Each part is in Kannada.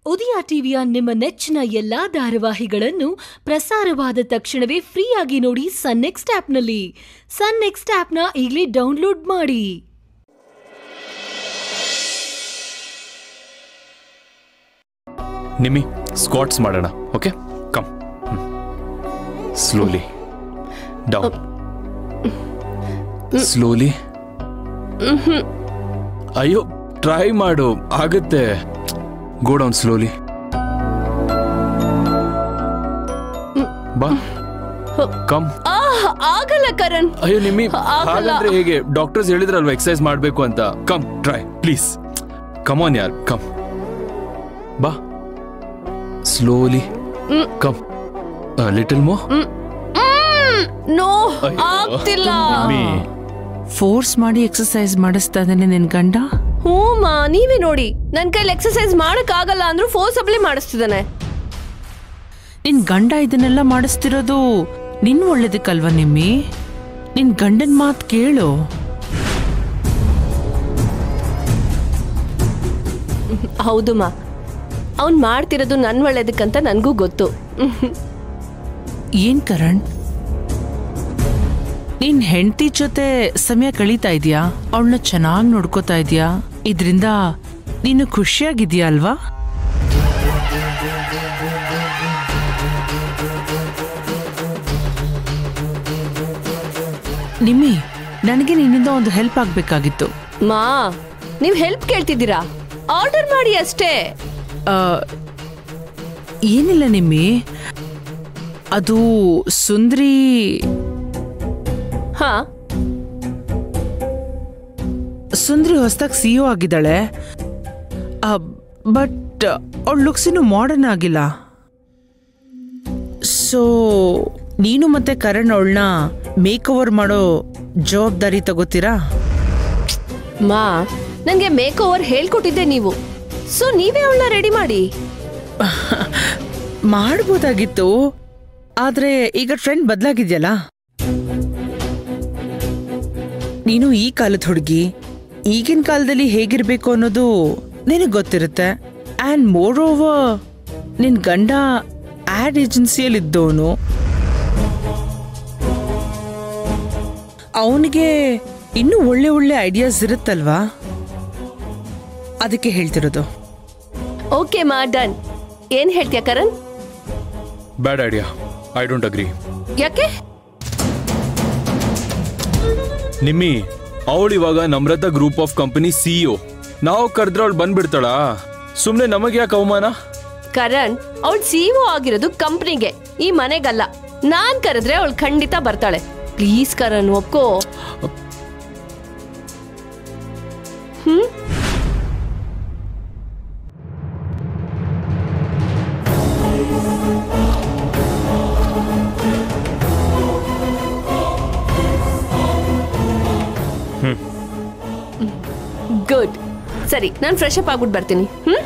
ಉದಯ ಟಿವಿಯ ನಿಮ್ಮ ನೆಚ್ಚಿನ ಎಲ್ಲಾ ಧಾರಾವಾಹಿಗಳನ್ನು ಪ್ರಸಾರವಾದ ತಕ್ಷಣವೇ ಫ್ರೀಯಾಗಿ ನೋಡಿ ಸನ್ ನೆಕ್ಸ್ಟ್ ಆಪ್ನಲ್ಲಿ ಸನ್ ನೆಕ್ಸ್ಟ್ ಆಪ್ನ ಈಗಲೇ ಡೌನ್ಲೋಡ್ ಮಾಡಿ ನಿಮ್ಮಿ ಸ್ಕ್ವಾಟ್ಸ್ ಮಾಡೋಣ okay come slowly down slowly ಅಯ್ಯೋ ಟ್ರೈ ಮಾಡು ಆಗುತ್ತೆ ಗೋ ಡೌನ್ ಸ್ಲೋಲಿ ಬಾ ಕಮ್ ಆಹ್, ಆಗಲ್ಲ ಕರಣ್ ಅಯ್ಯೋ ನಿಮ್ಮಿ ಆಗಲ್ಲ. ಹಾಗಂದ್ರೆ ಹೇಗೆ ಡಾಕ್ಟರ್ಸ್ ಹೇಳಿದ್ರಲ್ವಾ ಎಕ್ಸರ್ಸೈಸ್ ಮಾಡಬೇಕು ಅಂತ come try please come on ಯಾರ್ ಕಮ್ ಬಾ slowly come little more no ಆಗ್ತಿಲ್ಲ ಫೋರ್ಸ್ ಮಾಡಿ ಎಕ್ಸರ್ಸೈಸ್ ಮಾಡಿಸ್ತಾ ಇದ್ದಾನೆ ನಿನ್ ಗಂಡ ಹ್ಞೂ ಮಾ ನೀವೇ ನೋಡಿ ನನ್ ಕೈಲಿ ಎಕ್ಸರ್ಸೈಸ್ ಮಾಡಕ್ ಆಗಲ್ಲ ಅಂದ್ರೂ ಫೋರ್ಸಬ್ಲಿ ಮಾಡಿಸ್ತಿದ್ದಾನೆ ನಿನ್ ಗಂಡ ಇದನ್ನೆಲ್ಲ ಮಾಡಿಸ್ತಿರೋದು ನಿನ್ ಒಳ್ಳೇದಕ್ಕಲ್ವಾ ನಿಮ್ಮಿ ನಿನ್ ಗಂಡನ್ ಮಾತ್ ಕೇಳು ಹೌದು ಮಾ ಅವ್ನ್ ಮಾಡ್ತಿರೋದು ನನ್ ಒಳ್ಳೇದಕ್ಕಂತ ನನ್ಗೂ ಗೊತ್ತು ಏನ್ ಕರಣ್ ನಿನ್ ಹೆಂಡತಿ ಜೊತೆ ಸಮಯ ಕಳೀತಾ ಇದೀಯಾ ಅವಳನ್ನ ಚೆನ್ನಾಗಿ ನೋಡ್ಕೋತಾ ಇದೀಯಾ ಇದ್ರಿಂದ ನೀನು ಖುಷಿಯಾಗಿದ್ಯಾ ಅಲ್ವಾ ನಿಮ್ಮಿ ನನಗೆ ನಿನ್ನಿಂದ ಒಂದು ಹೆಲ್ಪ್ ಆಗ್ಬೇಕಾಗಿತ್ತು ಮಾ ನೀವ್ ಹೆಲ್ಪ್ ಕೇಳ್ತಿದ್ದೀರಾ ಆರ್ಡರ್ ಮಾಡಿ ಅಷ್ಟೇ ಆ, ಏನಿಲ್ಲ ನಿಮ್ಮಿ ಅದು ಸುಂದ್ರಿ ಹಾ ಸುಂದ್ರಿ ಹೊಸದಾಗಿ ಸಿ ಆಗಿದ್ದಾಳೆ ಬಟ್ ಅವಳ ಲುಕ್ಸ್ ಇನ್ನು ಮಾಡರ್ನ್ ಆಗಿಲ್ಲ ಸೊ ನೀನು ಮತ್ತೆ ಕರಣ್ ಅವಳನ್ನ ಮೇಕ್ ಓವರ್ ಮಾಡೋ ಜವಾಬ್ದಾರಿ ತಗೋತೀರಾ ಮಾ ನಂಗೆ ಮೇಕ್ ಓವರ್ ಹೇಳ್ಕೊಟ್ಟಿದ್ದೆ ನೀವು ಸೊ ನೀವೇ ಅವಳನ್ನ ರೆಡಿ ಮಾಡಿ ಮಾಡ್ಬೋದಾಗಿತ್ತು ಆದ್ರೆ ಈಗ ಟ್ರೆಂಡ್ ಬದಲಾಗಿದ್ಯಲ್ಲ ನೀನು ಈ ಕಾಲದ ಹುಡುಗಿ ಈಗಿನ ಕಾಲದಲ್ಲಿ ಹೇಗಿರ್ಬೇಕು ಅನ್ನೋದು ನಿನಗೆ ಗೊತ್ತಿರುತ್ತೆ ಆ್ಯಂಡ್ ಮೋರ್ ಓವರ್ ನಿನ್ ಗಂಡ ಆಡ್ ಏಜೆನ್ಸಿಯಲ್ಲಿ ಇದ್ದವನು ಅವನಿಗೆ ಇನ್ನೂ ಒಳ್ಳೆ ಒಳ್ಳೆ ಐಡಿಯಾಸ್ ಇರುತ್ತಲ್ವಾ ಅದಕ್ಕೆ ಹೇಳ್ತಿರೋದು ಓಕೆ ಮಾ ಡನ್ ಏನ್ ಹೇಳ್ತೀಯ Karan bad idea I don't agree ಯಾಕೆ ನಿಮ್ಮಿ ಅವಳು ಇವಾಗ Namrata group of company CEO ನಾವು ಕರೆದ್ರೆ ಅವಳು ಬಂದ್ಬಿಡ್ತಾಳಾ ಸುಮ್ಮನೆ ನಮಗೆ ಯಾಕೆ ಅವಮಾನ ಕರಣ್ ಅವಳು ಸಿಇಒ ಆಗಿರೋದು ಕಂಪ್ನಿಗೆ ಈ ಮನೆಗಲ್ಲ ನಾನ್ ಕರೆದ್ರೆ ಅವಳು ಖಂಡಿತ ಬರ್ತಾಳೆ ಪ್ಲೀಸ್ ಕರಣ್ ಒಪ್ಕೋ ಹ್ಮ್ ಗುಡ್ ಸರಿ ನಾನು ಫ್ರೆಶ್ ಅಪ್ ಆಗ್ಬಿಟ್ಟು ಬರ್ತೀನಿ ಹ್ಮ್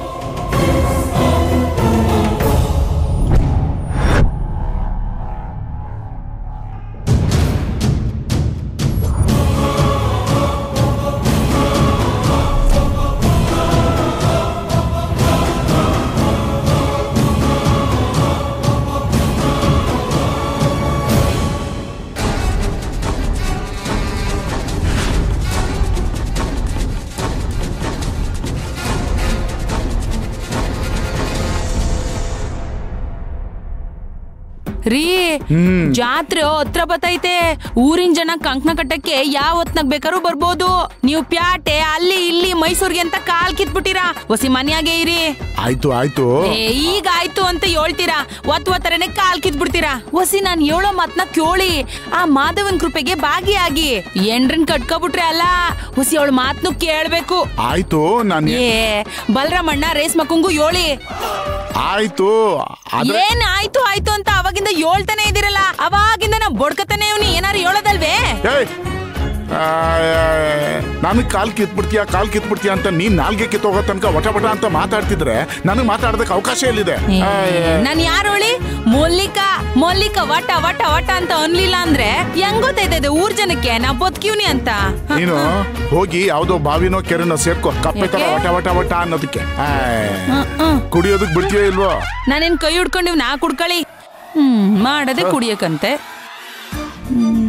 ರೀ ಜಾತ್ರೆ ಹತ್ರ ಬತ್ತೈತೆ ಊರಿನ ಜನ ಕಂಕಣ ಕಟ್ಟಕ್ಕೆ ಯಾವ ಹೊತ್ನಾಗ ಬೇಕಾದ್ರೂ ಬರ್ಬೋದು ನೀವು ಪ್ಯಾಟೆ ಅಲ್ಲಿ ಇಲ್ಲಿ ಮೈಸೂರ್ಗೆ ಅಂತ ಕಾಲ್ ಕಿತ್ಬಿಟ್ಟಿರಾ ಹೊಸಿ ಮನ್ಯಾಗೆ ಇರಿ ಆಯ್ತು ಆಯ್ತು ಏ, ಈಗ ಆಯ್ತು ಅಂತ ಹೇಳ್ತೀರಾ ಒತ್ ಒತ್ತರನೆ ಕಾಲ್ ಕಿತ್ಬಿಡ್ತೀರಾ ಹೊಸಿ ನಾನ್ ಹೇಳೋ ಮಾತ್ನ ಕೇಳಿ ಆ ಮಾಧವನ್ ಕೃಪೆಗೆ ಭಾಗಿಯಾಗಿ ಎಂಡ್ರನ್ ಕಟ್ಕೊಬಿಟ್ರೆ ಅಲ್ಲ ಹೊಸಿ ಅವಳ ಮಾತ್ನು ಕೇಳ್ಬೇಕು ಆಯ್ತು ನಾನು ಏ ಬಲರಾಮಣ್ಣ ರೇಸ್ ಮಕ್ಕಂಗೂ ಹೇಳಿ ಆಯ್ತು ಆದ್ರೆ ಏನ್ ಆಯ್ತು ಆಯ್ತು ಅಂತ ಅವಾಗಿಂದ ಹೇಳ್ತಾನೆ ಇದೀರಲ್ಲ ಅವಾಗಿಂದ ನಾ ಬಡ್ಕತಾನೆ ಇವ್ನಿ ಏನಾರು ಹೇಳೋದಲ್ವೇ ಏಯ್ ನನಗೆ ಕಾಲ್ ಕಿತ್ಬಿಡ್ತೀಯ ಕಾಲ್ ಕಿತ್ಬಿಡ್ತೀಯ ಅಂತ ನೀನ್ ನಾಲ್ಗೆ ಕಿತ್ತೋಗೋ ತನಕ ವಟ ವಟ ಅಂತ ಮಾತಾಡ್ತಿದ್ರೆ ನನಗೆ ಮಾತಾಡೋದಕ್ಕೆ ಅವಕಾಶ ಎಲ್ಲಿದೆ ನಾನ್ ಯಾರೋಳಿ ಮೊಲ್ಲಿಕ ಮೊಲ್ಲಿಕ ವಟ ವಟ ವಟ ಅಂತ ಅನ್ಲಿಲ್ಲ ಅಂದ್ರೆ ಹೆಂಗ್ ಗೊತ್ತೈತದೆ ಊರ್ ಜನಕ್ಕೆ ನಾ ಬದುಕಿವ್ನಿ ಅಂತ ನೀನು ಹೋಗಿ ಯಾವ್ದೋ ಬಾವಿನೋ ಕೆರೆನೋ ಸೇರ್ಕೋ ಕಪ್ಪೆ ತರ ವಟ ವಟ ವಟ ಅನ್ನೋದಕ್ಕೆ ಕುಡಿಯೋದಕ್ ಬಿಡ್ತೀಯೋ ಇಲ್ವೋ ನಾನೇನ್ ಕೈ ಹಿಡ್ಕೊಂಡಿವ್ ನಾ ಕುಡ್ಕಳಿ ಹ್ಮ್ ಮಾಡದೆ ಕುಡಿಯಕಂತೆ ಹ್ಮ್.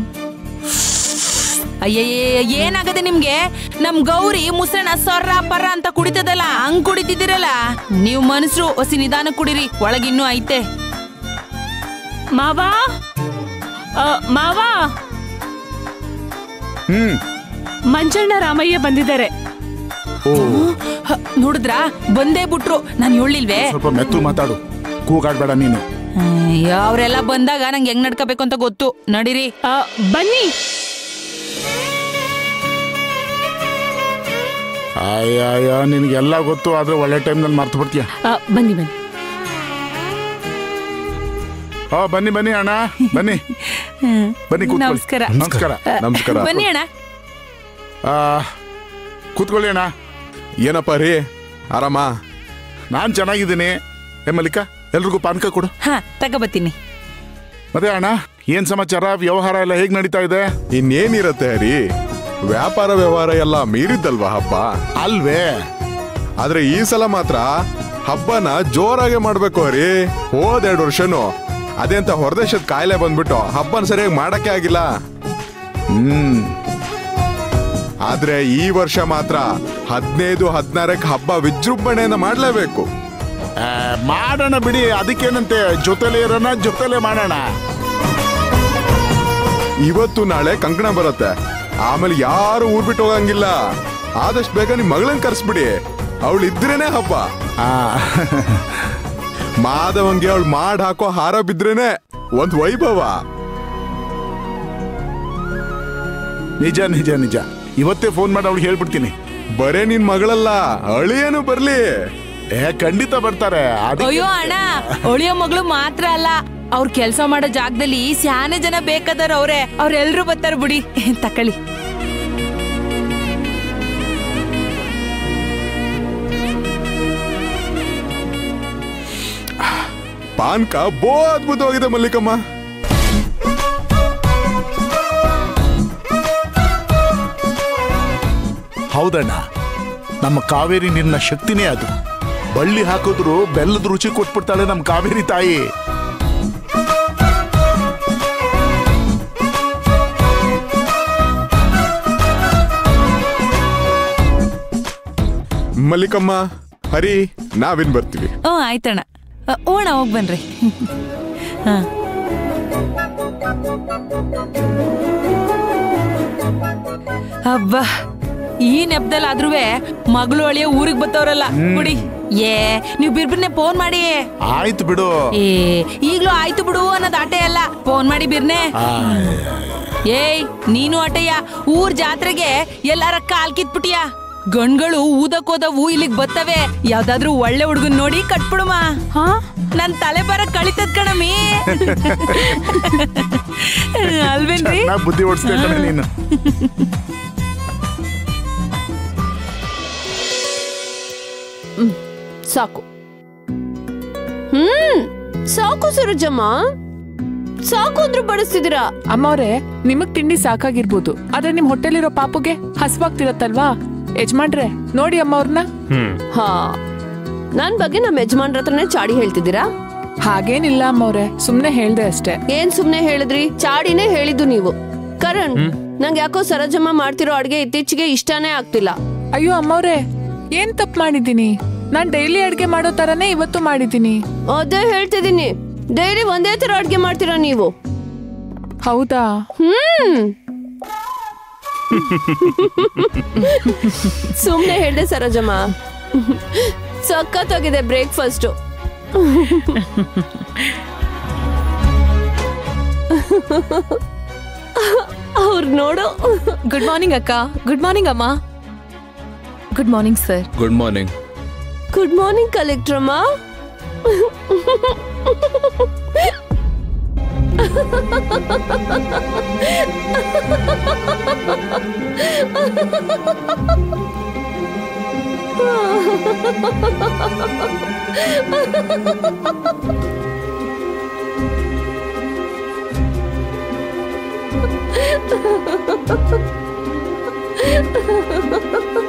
ಅಯ್ಯಯ್ಯ ಏನಾಗದೆ ನಿಮ್ಗೆ ನಮ್ ಗೌರಿ ಮುಸಣ ಸೊರ್ರ ಪರ್ರ ಅಂತ ಕುಡಿತದಲ್ಲ ಹಂಗ್ ಕುಡಿತಿದ್ದೀರಲ್ಲ ನೀವ್ ಮನುಷ್ರು ಹೊಸಿ ನಿಧಾನ ಕುಡಿರಿ ಒಳಗಿನ್ನೂ ಐತೆ ಮಾವ ಆ, ಮಾವ ಹ್ಮ್ ಮಂಜಣ್ಣ ರಾಮಯ್ಯ ಬಂದಿದ್ದಾರೆ ಓ ಹ, ನೋಡಿದ್ರಾ ಬಂದೇ ಬಿಟ್ರು ನಾನ್ ಹೇಳಿಲ್ವೇ ಸ್ವಲ್ಪ ಮೆತ್ತು ಮಾತಾಡು ಕೂಗಾಡ್ಬೇಡ ನೀನು ಅಯ್ಯೋ, ಅವ್ರೆಲ್ಲ ಬಂದಾಗ ನಂಗೆ ಹೆಂಗ್ ನಡ್ಕೋಬೇಕು ಅಂತ ಗೊತ್ತು ನಡೀರಿ ಆ, ಬನ್ನಿ ಅಯ್ಯಯ್ಯ ನಿನ್ಗೆಲ್ಲ ಗೊತ್ತು ಆದ್ರೆ ಒಳ್ಳೆ ಟೈಮ್ನಲ್ಲಿ ಮರ್ತು ಬಿಡ್ತೀಯ ಆ, ಬನ್ನಿ ಬನ್ನಿ ಆ ಬನ್ನಿ ಬನ್ನಿ ಅಣ್ಣ ಬನ್ನಿ ಬನ್ನಿ ಕೂತ್ಕೊಳ್ಳಿ ನಮಸ್ಕಾರ. ನಮಸ್ಕಾರ ನಮಸ್ಕಾರ ಬನ್ನಿ ಅಣ್ಣ ಆ, ಕೂತ್ಕೊಳ್ಳಿ ಅಣ್ಣ ಏನಪ್ಪ ರೀ ಆರಾಮ ನಾನ್ ಚೆನ್ನಾಗಿದ್ದೀನಿ ಏ ಮಲ್ಲಿಕಾ ಎಲ್ರಿಗೂ ಪಾನಕ ಕೊಡು ಹಾ ತಗೋಬತ್ತೀನಿ ಮತ್ತೆ ಅಣ್ಣ ಏನ್ ಸಮಾಚಾರ ವ್ಯವಹಾರ ಎಲ್ಲ ಹೇಗ್ ನಡೀತಾ ಇದೆ ಇನ್ನೇನಿರತ್ತೆ ರೀ ವ್ಯಾಪಾರ ವ್ಯವಹಾರ ಎಲ್ಲ ಮೀರಿದ್ದಲ್ವಾ ಹಬ್ಬ ಅಲ್ವೇ ಆದ್ರೆ ಈ ಸಲ ಮಾತ್ರ ಹಬ್ಬನ ಜೋರಾಗೆ ಮಾಡ್ಬೇಕು ರೀ ಹೋದ್ ಎರಡು ವರ್ಷನು ಅದೆಂತ ಹೊರದೇಶದ ಕಾಯಿಲೆ ಬಂದ್ಬಿಟ್ಟು ಹಬ್ಬನ ಸರಿಯಾಗಿ ಮಾಡಕ್ಕೆ ಆಗಿಲ್ಲ ಹ್ಮ್ ಆದ್ರೆ ಈ ವರ್ಷ ಮಾತ್ರ ಹದಿನೈದು ಹದಿನಾರಕ್ಕೆ ಹಬ್ಬ ವಿಜೃಂಭಣೆಯಿಂದ ಮಾಡ್ಲೇಬೇಕು ಆ, ಮಾಡೋಣ ಬಿಡಿ ಅದಕ್ಕೇನಂತೆ ಜೊತೆಲೇ ಇರೋಣ ಜೊತೆಲೇ ಮಾಡೋಣ ಇವತ್ತು ನಾಳೆ ಕಂಕಣ ಬರುತ್ತೆ ಆಮೇಲೆ ಯಾರು ಊರ್ ಬಿಟ್ಟು ಹೋಗಂಗಿಲ್ಲ ಆದಷ್ಟು ಬೇಗ ನಿಮ್ ಮಗಳನ್ನ ಕರ್ಸ್ಬಿಡಿ ಅವಳು ಇದ್ರೇನೆ ಹಬ್ಬ ಆ, ಮಾಧವಂಗೆ ಅವಳು ಮಾಡ್ ಹಾಕೋ ಹಾರ ಬಿದ್ರೇನೆ ಒಂದ್ ವೈಭವ ನಿಜ ನಿಜ ನಿಜ ಇವತ್ತೇ ಫೋನ್ ಮಾಡಿ ಅವ್ಳಿಗೆ ಹೇಳ್ಬಿಡ್ತೀನಿ ಬರೇ ನಿನ್ ಮಗಳಲ್ಲ ಅಳಿಯೇನು ಬರ್ಲಿ ಏ ಖಂಡಿತ ಬರ್ತಾರೆ ಅದಕ್ಕೆ ಅಯ್ಯೋ ಅಣ್ಣ ಒಳಿಯೋ ಮಗಳು ಮಾತ್ರ ಅಲ್ಲ ಅವ್ರ ಕೆಲ್ಸ ಮಾಡೋ ಜಾಗದಲ್ಲಿ ಸ್ಯಾನೆ ಜನ ಬೇಕಾದವ್ರ ಅವ್ರೆ ಅವ್ರೆಲ್ರೂ ಬರ್ತಾರ ಬಿಡಿ ತಕಳಿ ಪಾನ್ಕ ಬೋ ಅದ್ಭುತವಾಗಿದೆ ಮಲ್ಲಿಕಮ್ಮ ಹೌದಣ್ಣ ನಮ್ಮ ಕಾವೇರಿ ನಿನ್ನ ಶಕ್ತಿನೇ ಅದು ಬಳ್ಳಿ ಹಾಕಿದ್ರು ಬೆಲ್ಲದ ರುಚಿ ಕೊಟ್ಬಿಡ್ತಾಳೆ ನಮ್ಮ ಕಾವೇರಿ ತಾಯಿ ಮಲ್ಲಿಕಮ್ಮ ಹರಿ ನಾವಿನ್ ಬರ್ತೀವಿ ಹ್ಞೂ ಆಯ್ತಣ್ಣ ಅ, ಓಣ ಹೋಗ್ ಬನ್ರಿ ಹಾ ಹಬ್ಬ ಈ ನೆಪದಲ್ಲಿ ಆದ್ರೂ ಮಗಳು ಅಳಿಯ ಊರಿಗೆ ಬತ್ತವ್ರಲ್ಲ ಕುಡಿ ಏ ನೀವ್ ಬಿರ್ಬಿರ್ನೆ ಫೋನ್ ಮಾಡಿ ಆಯ್ತು ಬಿಡು ಏ ಈಗ್ಲೂ ಆಯ್ತು ಬಿಡು ಅನ್ನೋದು ಆಟೆ ಅಲ್ಲ ಫೋನ್ ಮಾಡಿ ಬಿರ್ನೆ ಏಯ್ ನೀನು ಆಟಯ್ಯ ಊರ್ ಜಾತ್ರೆಗೆ ಎಲ್ಲಾರ ಕಾಲ್ ಕಿತ್ಬಿಟಿಯ ಗಣ್ಗಳು ಊದಕ್ ಹೋದವು ಇಲ್ಲಿಗ್ ಬತ್ತವೆ ಯಾವ್ದಾದ್ರೂ ಒಳ್ಳೆ ಹುಡುಗನ್ ನೋಡಿ ಕಟ್ಬಿಡುಮ ಹಾ ನನ್ ತಲೆ ಬರ ಕಳಿತದ್ ಕಣಮಿ ಅಲ್ವೇನ್ರಿ ಚೆನ್ನಾಗ್ ಬುದ್ಧಿ ಓಡಿಸ್ದೆ ಕಣೆ ನೀನು ಸಾಕು ಹ್ಮ್ ಸಾಕು ಸರೋಜಮ್ಮ ಸಾಕು ಅಂದ್ರೂ ಬಡಿಸ್ತಿದ್ದೀರಾ ಅಮ್ಮವ್ರೆ ನಿಮಗ್ ತಿಂಡಿ ಸಾಕಾಗಿರ್ಬೋದು ಆದ್ರೆ ನಿಮ್ ಹೊಟ್ಟೆಲಿರೋ ಪಾಪುಗೆ ಹಸ್ವಾಗ್ತಿರತ್ತಲ್ವಾ ಯಜಮಾನ್ರೆ ನೋಡಿ ಅಮ್ಮವ್ರನ್ನ ಹಾ ನನ್ ಬಗ್ಗೆ ನಮ್ಮ ಯಜಮಾನ್ರ ಹತ್ರನೇ ಚಾಡಿ ಹೇಳ್ತಿದ್ದೀರಾ ಹಾಗೇನಿಲ್ಲ ಅಮ್ಮವ್ರೆ ಸುಮ್ನೆ ಹೇಳ್ದೆ ಅಷ್ಟೇ ಏನ್ ಸುಮ್ನೆ ಹೇಳಿದ್ರಿ ಚಾಡಿನೇ ಹೇಳಿದ್ದು ನೀವು ಕರಣ್ ನಂಗೆ ಯಾಕೋ ಸರೋಜಮ್ಮ ಮಾಡ್ತಿರೋ ಅಡ್ಗೆ ಇತ್ತೀಚೆಗೆ ಇಷ್ಟನೇ ಆಗ್ತಿಲ್ಲ ಅಯ್ಯೋ ಅಮ್ಮವ್ರೆ ಏನ್ ತಪ್ಪು ಮಾಡಿದ್ದೀನಿ ನಾನ್ ಡೈಲಿ ಅಡ್ಗೆ ಮಾಡೋ ತರನೇ ಇವತ್ತು ಮಾಡಿದ್ದೀನಿ ಅದೇ ಹೇಳ್ತಿದ್ದೀನಿ ಡೈಲಿ ಒಂದೇ ತರ ಅಡ್ಗೆ ಮಾಡ್ತೀರಾ ನೀವು ಹೌದಾ ಹ್ಮ್ ಸುಮ್ನೆ ಹೇಳ್ದೆ ಸರೋಜಮ್ಮ ಸಖತ್ತಾಗಿದೆ ಬ್ರೇಕ್ಫಾಸ್ಟ್ ಅವ್ರು ನೋಡು ಗುಡ್ ಮಾರ್ನಿಂಗ್ ಅಕ್ಕ ಗುಡ್ ಮಾರ್ನಿಂಗ್ ಅಮ್ಮ good morning sir good morning good morning ಕಲೆಕ್ಟ್ರಮ್ಮ ಆ